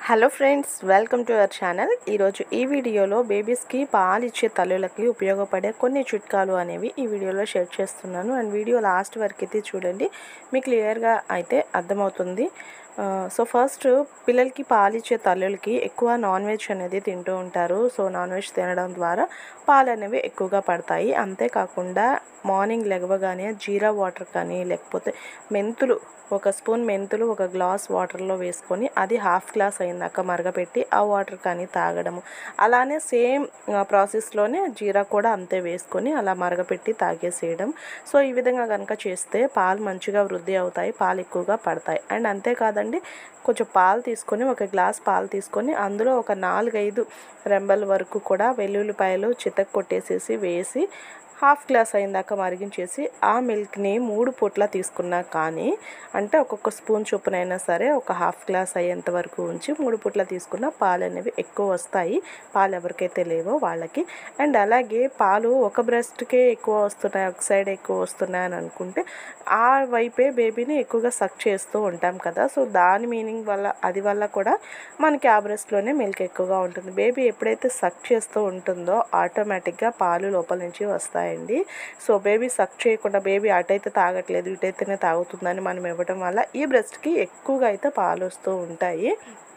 hello friends welcome to our channel ఈరోజు ఈ వీడియోలో బేబీస్కి పాలు ఇచ్చే తల్లులకి ఉపయోగపడే కొన్ని చిట్కాలు అనేవి ఈ వీడియోలో షేర్ చేస్తున్నాను అండ్ వీడియో లాస్ట్ వరకు అయితే చూడండి మీకు క్లియర్గా అయితే అర్థమవుతుంది ఆ, సో ఫస్ట్ పిల్లలకి పాలు ఇచ్చే తల్లులకి ఎక్కువ నాన్ వెజ్ అనేది తింటూ ఉంటారు సో నాన్ వెజ్ తినడం ద్వారా పాలు అనేవి ఎక్కువగా పడతాయి అంతేకాకుండా మార్నింగ్ లెగవగానే జీరా వాటర్ కానీ లేకపోతే మెంతులు ఒక స్పూన్ మెంతులు ఒక గ్లాస్ వాటర్లో వేసుకొని అది హాఫ్ గ్లాస్ అయిందాక మరగపెట్టి ఆ వాటర్ కానీ తాగడము అలానే సేమ్ ప్రాసెస్లోనే జీరా కూడా అంతే వేసుకొని అలా మరగపెట్టి తాగేసేయడం సో ఈ విధంగా కనుక చేస్తే పాలు మంచిగా వృద్ధి అవుతాయి పాలు ఎక్కువగా పడతాయి అండ్ అంతేకాదండి కొంచెం పాలు తీసుకొని ఒక గ్లాస్ పాలు తీసుకొని అందులో ఒక నాలుగైదు రెంబల వరకు కూడా వెల్లుల్లిపాయలు చితక్ కొట్టేసేసి వేసి హాఫ్ గ్లాస్ అయిందాక మరిగించేసి ఆ మిల్క్ని మూడు పూట్ల తీసుకున్నా కానీ అంటే ఒక్కొక్క స్పూన్ చొప్పునైనా సరే ఒక హాఫ్ గ్లాస్ అయ్యేంత వరకు ఉంచి మూడు పూట్ల తీసుకున్న పాలు అనేవి ఎక్కువ వస్తాయి పాలు ఎవరికైతే లేవో వాళ్ళకి అండ్ అలాగే పాలు ఒక బ్రెస్ట్కే ఎక్కువ వస్తున్నాయి ఒక సైడ్ ఎక్కువ వస్తున్నాయి అని అనుకుంటే ఆ వైపే బేబీని ఎక్కువగా సక్ చేస్తూ ఉంటాం కదా సో దాని మీనింగ్ వల్ల అది వల్ల కూడా మనకి ఆ బ్రెస్ట్లోనే మిల్క్ ఎక్కువగా ఉంటుంది బేబీ ఎప్పుడైతే సక్ చేస్తూ ఉంటుందో ఆటోమేటిక్గా పాలు లోపల నుంచి వస్తాయండి సో బేబీ సక్ చేయకుండా బేబీ అటైతే తాగట్లేదు ఇటైతేనే తాగుతుందని మనం ఇవ్వడం వల్ల ఈ బ్రెస్ట్కి ఎక్కువగా అయితే పాలు వస్తూ ఉంటాయి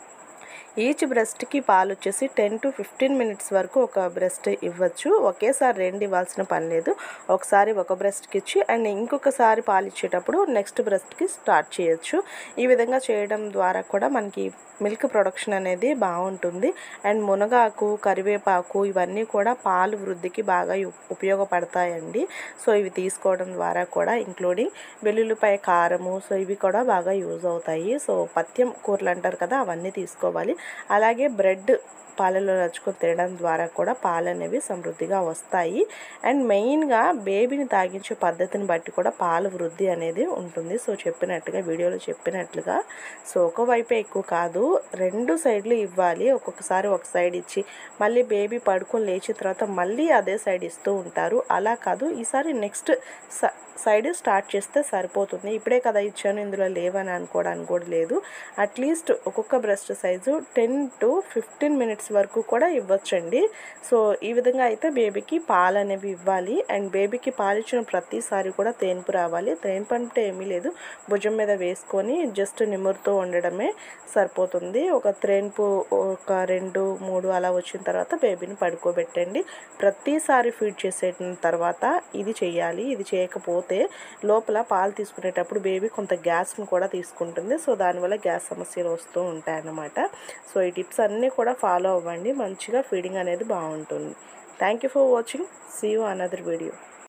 ఈచ్ బ్రెస్ట్కి పాలు వచ్చేసి టెన్ టు ఫిఫ్టీన్ మినిట్స్ వరకు ఒక బ్రెస్ట్ ఇవ్వచ్చు ఒకేసారి రెండు ఇవ్వాల్సిన పని లేదు ఒకసారి ఒక బ్రెస్ట్కి ఇచ్చి అండ్ ఇంకొకసారి పాలు ఇచ్చేటప్పుడు నెక్స్ట్ బ్రెస్ట్కి స్టార్ట్ చేయొచ్చు ఈ విధంగా చేయడం ద్వారా కూడా మనకి మిల్క్ ప్రొడక్షన్ అనేది బాగుంటుంది అండ్ మునగాకు కరివేపాకు ఇవన్నీ కూడా పాలు వృద్ధికి బాగా ఉ- ఉపయోగపడతాయండి సో ఇవి తీసుకోవడం ద్వారా కూడా ఇంక్లూడింగ్ వెల్లుల్లిపాయ కారము సో ఇవి కూడా బాగా యూజ్ అవుతాయి సో పథ్యం కూరలు అంటారు కదా అవన్నీ తీసుకోవాలి అలాగే బ్రెడ్ పాలలో రచ్చుకొని తినడం ద్వారా కూడా పాలు అనేవి సమృద్ధిగా వస్తాయి అండ్ మెయిన్గా బేబీని తాగించే పద్ధతిని బట్టి కూడా పాలు వృద్ధి అనేది ఉంటుంది సో చెప్పినట్టుగా వీడియోలో చెప్పినట్లుగా సో ఒకవైపే ఎక్కువ కాదు రెండు సైడ్లు ఇవ్వాలి ఒక్కొక్కసారి ఒక సైడ్ ఇచ్చి మళ్ళీ బేబీ పడుకొని లేచిన తర్వాత మళ్ళీ అదే సైడ్ ఇస్తూ ఉంటారు అలా కాదు ఈసారి నెక్స్ట్ స సైడ్ స్టార్ట్ చేస్తే సరిపోతుంది ఇప్పుడే కదా ఇచ్చాను ఇందులో లేవని అనుకోవడానికి కూడా లేదు అట్లీస్ట్ ఒక్కొక్క breast size ten to fifteen minutes వరకు కూడా ఇవ్వచ్చండి సో ఈ విధంగా అయితే బేబీకి పాలు అనేవి ఇవ్వాలి అండ్ బేబీకి పాలు ఇచ్చిన ప్రతిసారి కూడా తేన్పు రావాలి తేన్పు అంటే ఏమీ లేదు భుజం మీద వేసుకొని జస్ట్ నిమురుతూ ఉండడమే సరిపోతుంది ఒక త్రేన్పు ఒక రెండు మూడు అలా వచ్చిన తర్వాత బేబీని పడుకోబెట్టండి ప్రతిసారి ఫీడ్ చేసేసిన తర్వాత ఇది చేయాలి ఇది చేయకపోతే లోపల పాలు తీసుకునేటప్పుడు బేబీ కొంత గ్యాస్ని కూడా తీసుకుంటుంది సో దానివల్ల గ్యాస్ సమస్యలు వస్తూ ఉంటాయన్నమాట సో ఈ టిప్స్ అన్నీ కూడా ఫాలో అవ్వండి మంచిగా ఫీడింగ్ అనేది బాగుంటుంది thank you for watching see you another video